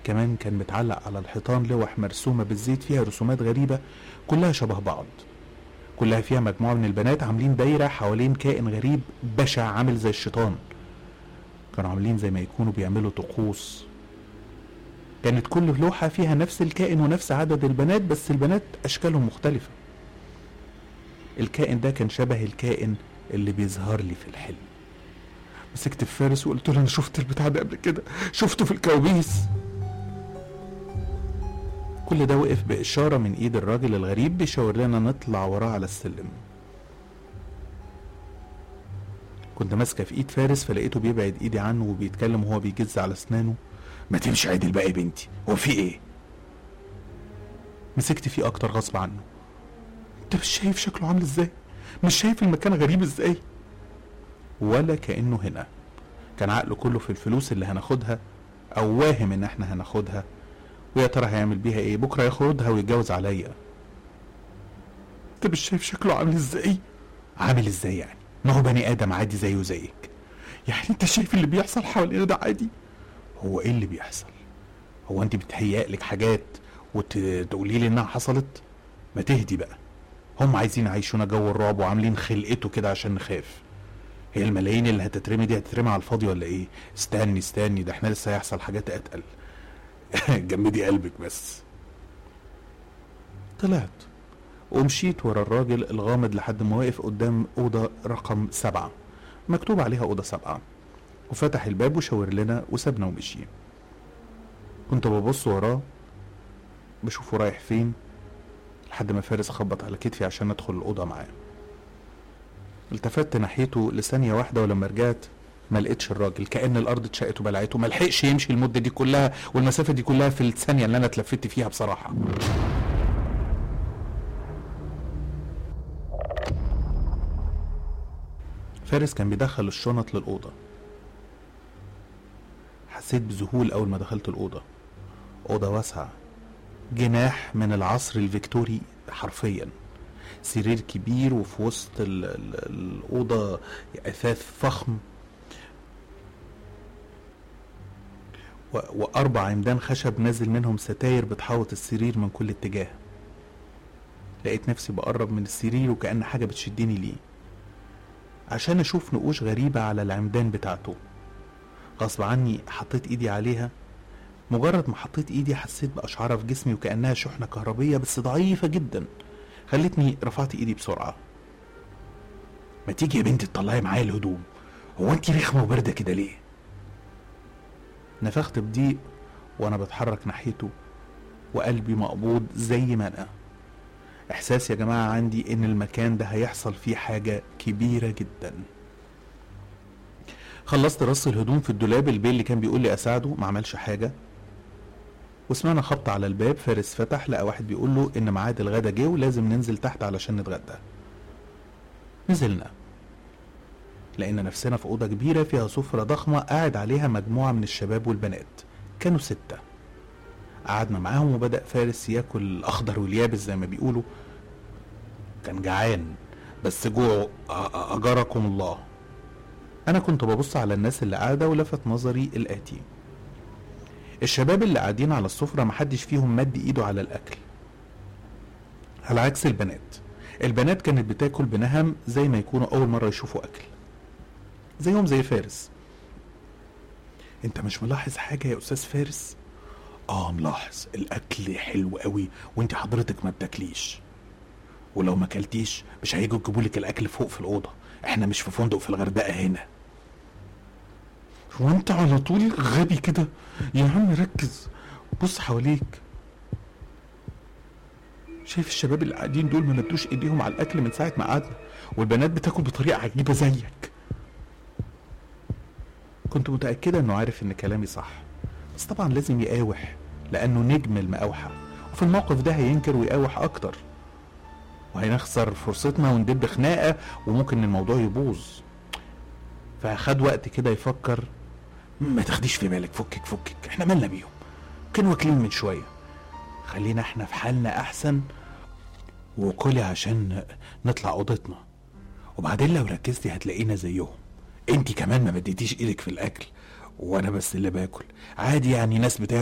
كمان كان متعلق على الحيطان لوح مرسومة بالزيت فيها رسومات غريبة كلها شبه بعض كلها فيها مجموعة من البنات عاملين دايرة حوالين كائن غريب بشع عامل زي الشيطان كانوا عاملين زي ما يكونوا بيعملوا طقوس كانت كل لوحة فيها نفس الكائن ونفس عدد البنات بس البنات أشكالهم مختلفة الكائن ده كان شبه الكائن اللي بيظهر لي في الحلم مسكت في فارس وقلت له انا شفت البتاع ده قبل كده شفته في الكوابيس كل ده وقف بإشارة من إيد الراجل الغريب بيشاور لنا نطلع وراه على السلم كنت ماسكة في إيد فارس فلقيته بيبعد إيدي عنه وبيتكلم وهو بيجز على أسنانه ما تمشي عدل بقى يا بنتي هو في إيه؟ مسكت فيه أكتر غصب عنه أنت مش شايف شكله عامل إزاي؟ مش شايف المكان غريب إزاي؟ ولا كأنه هنا كان عقله كله في الفلوس اللي هناخدها أو واهم إن إحنا هناخدها ويا ترى هيعمل بيها إيه بكرة ياخدها ويتجوز عليا أنت مش شايف شكله عامل إزاي؟ عامل إزاي يعني؟ ما هو بني آدم عادي زيه زيك يعني أنت شايف اللي بيحصل حوالينا ده عادي؟ هو إيه اللي بيحصل؟ هو أنت بتهيأ لك حاجات وتقولي لي إنها حصلت؟ ما تهدي بقى هم عايزين يعيشونا جو الرعب وعاملين خلقته كده عشان نخاف هي الملايين اللي هتترمي دي هتترمي على الفاضي ولا ايه استني استني ده احنا لسه هيحصل حاجات اتقل جمدي قلبك بس طلعت ومشيت ورا الراجل الغامض لحد ما وقف قدام أوضة رقم سبعة مكتوب عليها أوضة سبعة وفتح الباب وشاور لنا وسابنا ومشي كنت ببص وراه بشوفه رايح فين لحد ما فارس خبط على كتفي عشان ادخل الأوضة معاه التفت ناحيته لثانية واحدة ولما رجعت ما لقيتش الراجل كأن الأرض اتشقت وبلعته ما لحقش يمشي المدة دي كلها والمسافة دي كلها في الثانية اللي أنا اتلفت فيها بصراحة فارس كان بيدخل الشنط للأوضة حسيت بذهول أول ما دخلت الأوضة أوضة واسعة جناح من العصر الفيكتوري حرفيا سرير كبير وفي وسط ال ال الأوضة أثاث فخم و- وأربع عمدان خشب نازل منهم ستاير بتحوط السرير من كل اتجاه لقيت نفسي بقرب من السرير وكأن حاجة بتشدني ليه عشان أشوف نقوش غريبة على العمدان بتاعته غصب عني حطيت إيدي عليها مجرد ما حطيت إيدي حسيت بأشعار في جسمي وكأنها شحنة كهربية بس ضعيفة جدا خلتني رفعت ايدي بسرعة ما تيجي يا بنتي تطلعي معايا الهدوم هو انت رخمة وباردة كده ليه نفخت بضيق وانا بتحرك ناحيته وقلبي مقبوض زي ما انا احساس يا جماعة عندي ان المكان ده هيحصل فيه حاجة كبيرة جدا خلصت رص الهدوم في الدولاب البيه اللي كان بيقول لي اساعده ما عملش حاجة وسمعنا خبط على الباب فارس فتح لقى واحد بيقول له ان ميعاد الغدا جه ولازم ننزل تحت علشان نتغدى نزلنا لقينا نفسنا في اوضه كبيره فيها سفره ضخمه قاعد عليها مجموعه من الشباب والبنات كانوا سته قعدنا معاهم وبدا فارس ياكل الاخضر واليابس زي ما بيقولوا كان جعان بس جوعه أ- أ- اجركم الله انا كنت ببص على الناس اللي قاعده ولفت نظري الاتي الشباب اللي قاعدين على السفرة محدش فيهم مد ايده على الاكل على عكس البنات البنات كانت بتاكل بنهم زي ما يكونوا اول مرة يشوفوا اكل زيهم زي فارس انت مش ملاحظ حاجة يا استاذ فارس اه ملاحظ الاكل حلو قوي وانت حضرتك ما بتاكليش ولو ما اكلتيش مش هيجوا يجيبوا لك الاكل فوق في الاوضه احنا مش في فندق في الغردقه هنا هو انت على طول غبي كده يا عم ركز بص حواليك شايف الشباب اللي قاعدين دول ما مدوش ايديهم على الاكل من ساعه ما قعدنا والبنات بتاكل بطريقه عجيبه زيك كنت متاكده انه عارف ان كلامي صح بس طبعا لازم يقاوح لانه نجم المقاوحه وفي الموقف ده هينكر ويقاوح اكتر وهنخسر فرصتنا وندب خناقه وممكن الموضوع يبوظ فخد وقت كده يفكر ما تاخديش في بالك فكك فكك احنا مالنا بيهم كانوا واكلين من شويه خلينا احنا في حالنا احسن وكلي عشان نطلع اوضتنا وبعدين لو ركزتي هتلاقينا زيهم انت كمان ما بديتيش ايدك في الاكل وانا بس اللي باكل عادي يعني ناس بتاكل